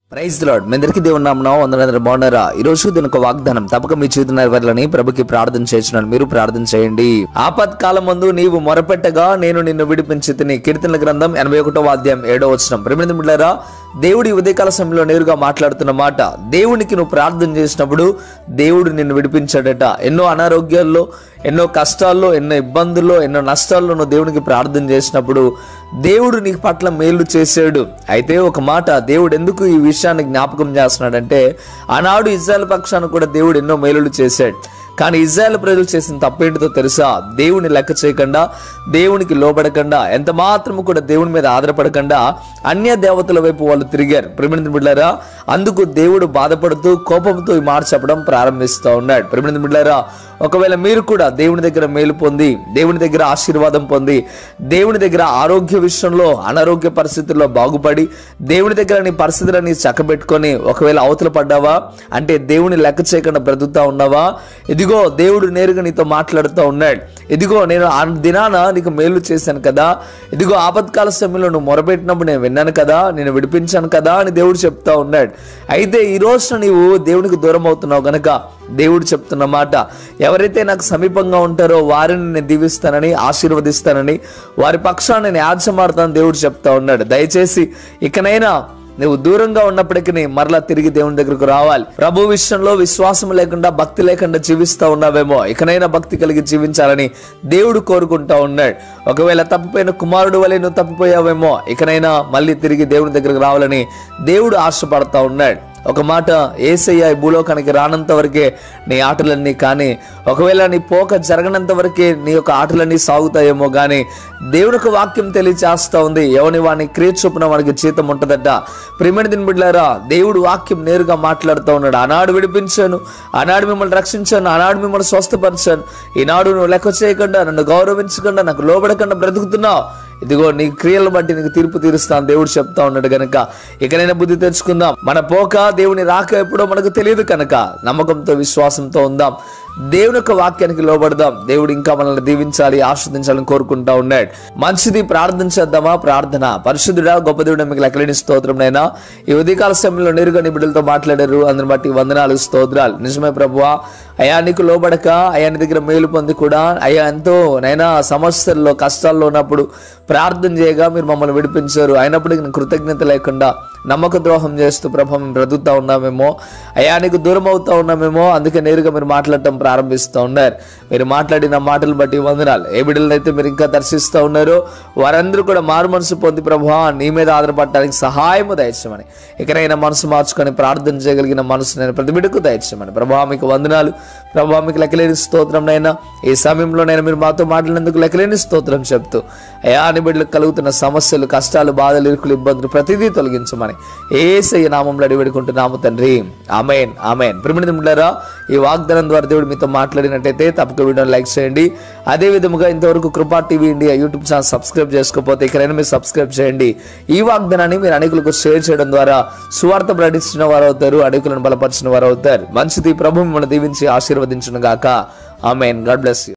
praise lord మీ అందరికీ దేవుని నామం వందనందరూ బాగున్నారా ఈ రోజు దీని ఒక వాగ్దానం తప్పక మీ చేతున్న వారిని ప్రభుకి ప్రార్థన చేస్తున్నాను మీరు ప్రార్థన చేయండి ఆపత్ కాలం ముందు నీవు మొరపెట్టగా నేను నిన్ను విడిపించి తిని కీర్తనల గ్రంథం ఎనభై ఒకటో వాద్యం ఏడో వచ్చిన ప్రేమిది మిట్లారా దేవుడి ఉదయకాల సమయంలో నేరుగా మాట్లాడుతున్న మాట దేవునికి నువ్వు ప్రార్థన చేసినప్పుడు దేవుడు నిన్ను విడిపించాడట ఎన్నో అనారోగ్యాల్లో ఎన్నో కష్టాల్లో ఎన్నో ఇబ్బందుల్లో ఎన్నో నష్టాల్లో నువ్వు దేవునికి ప్రార్థన చేసినప్పుడు దేవుడు నీ పట్ల మేలు చేశాడు అయితే ఒక మాట దేవుడు ఎందుకు ఈ విషయాన్ని జ్ఞాపకం చేస్తున్నాడంటే ఆనాడు ఇజ్రాయల్ పక్షాన్ని కూడా దేవుడు ఎన్నో మేలులు చేశాడు కానీ ఇజ్రాయెల్ ప్రజలు చేసిన తప్పేంటితో తెలుసా దేవుని లెక్క చేయకుండా దేవునికి లోబడకుండా ఎంత మాత్రము కూడా దేవుని మీద ఆధారపడకుండా అన్య దేవతల వైపు వాళ్ళు తిరిగారు ప్రిమిణింది బిడ్డారా అందుకు దేవుడు బాధపడుతూ కోపంతో ఈ మాట చెప్పడం ప్రారంభిస్తూ ఉన్నాడు ప్రిమిణింది బిడ్డారా ఒకవేళ మీరు కూడా దేవుని దగ్గర మేలు పొంది దేవుని దగ్గర ఆశీర్వాదం పొంది దేవుని దగ్గర ఆరోగ్య విషయంలో అనారోగ్య పరిస్థితుల్లో బాగుపడి దేవుని దగ్గర నీ పరిస్థితులని చక్కబెట్టుకొని ఒకవేళ అవతల పడ్డావా అంటే దేవుని లెక్క చేయకుండా బ్రతుకుతా ఉన్నావా ఇదిగో దేవుడు నేరుగా నీతో మాట్లాడుతూ ఉన్నాడు ఇదిగో నేను ఆ దినాన నీకు మేలు చేశాను కదా ఇదిగో ఆపత్కాల సమయంలో నువ్వు మొరపెట్టినప్పుడు నేను విన్నాను కదా నేను విడిపించాను కదా అని దేవుడు చెప్తా ఉన్నాడు అయితే ఈ రోజున నీవు దేవునికి దూరం అవుతున్నావు గనక దేవుడు చెప్తున్న మాట ఎవరైతే నాకు సమీపంగా ఉంటారో వారిని నేను దీవిస్తానని ఆశీర్వదిస్తానని వారి పక్షాన్ని నేను యాజ్యమాడతానని దేవుడు చెప్తా ఉన్నాడు దయచేసి ఇకనైనా నువ్వు దూరంగా ఉన్నప్పటికీ మరలా తిరిగి దేవుని దగ్గరకు రావాలి ప్రభు విషయంలో విశ్వాసం లేకుండా భక్తి లేకుండా జీవిస్తా ఉన్నావేమో ఇకనైనా భక్తి కలిగి జీవించాలని దేవుడు కోరుకుంటా ఉన్నాడు ఒకవేళ తప్పిపోయిన కుమారుడు వలె నువ్వు తప్పిపోయావేమో ఇకనైనా మళ్ళీ తిరిగి దేవుని దగ్గరకు రావాలని దేవుడు ఆశపడతా ఉన్నాడు ఒక మాట ఏసయ్య ఈ భూలోకానికి రానంత వరకే నీ ఆటలన్నీ కానీ ఒకవేళ నీ పోక జరగనంత వరకే నీ యొక్క ఆటలన్నీ సాగుతాయేమో కానీ దేవుని యొక్క వాక్యం తెలియచేస్తా ఉంది ఎవని వాని క్రియ చొప్పున వానికి జీతం ఉంటుందట ప్రిమిడి దిన బిడ్డారా దేవుడు వాక్యం నేరుగా మాట్లాడుతూ ఉన్నాడు ఆనాడు విడిపించాను ఆనాడు మిమ్మల్ని రక్షించాను ఆనాడు మిమ్మల్ని స్వస్థపరిచాను ఈనాడు నువ్వు లెక్క చేయకుండా నన్ను గౌరవించకుండా నాకు లోబడకుండా బ్రతుకుతున్నావు ఇదిగో నీ క్రియలను బట్టి నీకు తీర్పు తీరుస్తాను దేవుడు చెప్తా ఉన్నాడు కనుక ఇకనైనా బుద్ధి తెచ్చుకుందాం మన పోక దేవుని రాక ఎప్పుడో మనకు తెలియదు కనుక నమ్మకంతో విశ్వాసంతో ఉందాం దేవుని యొక్క వాక్యానికి లోబడదాం దేవుడు ఇంకా మనల్ని దీవించాలి ఆస్వాదించాలని కోరుకుంటా ఉన్నాడు మంచిది ప్రార్థన చేద్దామా ప్రార్థన పరిశుద్ధుడా గొప్ప దేవుడు మీకు లెక్కలేని స్తోత్రం నైనా ఈ ఉదయకాల సమయంలో నేరుగా నీ బిడ్డలతో మాట్లాడారు అందుని బట్టి వందనాలు స్తోత్రాలు నిజమే ప్రభువా అయా నీకు లోబడక అయా నీ దగ్గర మేలు పొంది కూడా అయ్యా ఎంతో నైనా సమస్యల్లో కష్టాల్లో ఉన్నప్పుడు ప్రార్థన చేయగా మీరు మమ్మల్ని విడిపించారు అయినప్పటికీ నేను కృతజ్ఞత లేకుండా నమ్మక ద్రోహం చేస్తూ ప్రభ మేము బ్రతుకుతా ఉన్నామేమో అయా నీకు దూరం అవుతా ఉన్నామేమో అందుకే నేరుగా మీరు మాట్లాడటం ప్రారంభిస్తూ ఉన్నారు మీరు మాట్లాడిన మాటలు బట్టి వందనాలు ఏ బిడ్డలైతే మీరు ఇంకా దర్శిస్తూ ఉన్నారో వారందరూ కూడా మారు మనసు పొంది ప్రభా నీ మీద ఆధారపడటానికి సహాయము దయచేయమని ఇకనైనా మనసు మార్చుకొని ప్రార్థన చేయగలిగిన మనసు నేను ప్రతి బిడ్డకు దయచేయమని ప్రభా మీకు వందనాలు ప్రభా మీకు లెక్కలేని స్తోత్రం నైనా ఈ సమయంలో నేను మీరు మాతో మాట్లాడినందుకు లెక్కలేని స్తోత్రం చెప్తూ అయా అని బిడ్డలకు కలుగుతున్న సమస్యలు కష్టాలు బాధలు ఇరుకులు ఇబ్బందులు ప్రతిదీ తొలగించమని ఏసయ్య నామంలో అడివేడుకుంటున్నాము తండ్రి ఆమెన్ ఆమెన్ ప్రిమిడి ముండారా ఈ వాగ్దానం ద్వారా దేవుడు మీతో మాట్లాడినట్టయితే తప్పక వీడియోని లైక్ చేయండి అదే విధముగా ఇంతవరకు Krupa TV India YouTube channel subscribe చేసుకోకపోతే ఇక్కడైనా మీరు సబ్స్క్రైబ్ చేయండి ఈ వాగ్దానాన్ని మీరు అనేకులకు షేర్ చేయడం ద్వారా సువార్త ప్రకటించిన వారు అవుతారు అనేకులను బలపరిచిన వారు అవుతారు మంచిది ప్రభు మిమ్మల్ని దీవించి ఆశీర్వదించును గాక ఆమెన్ గాడ్ బ్లెస్ యూ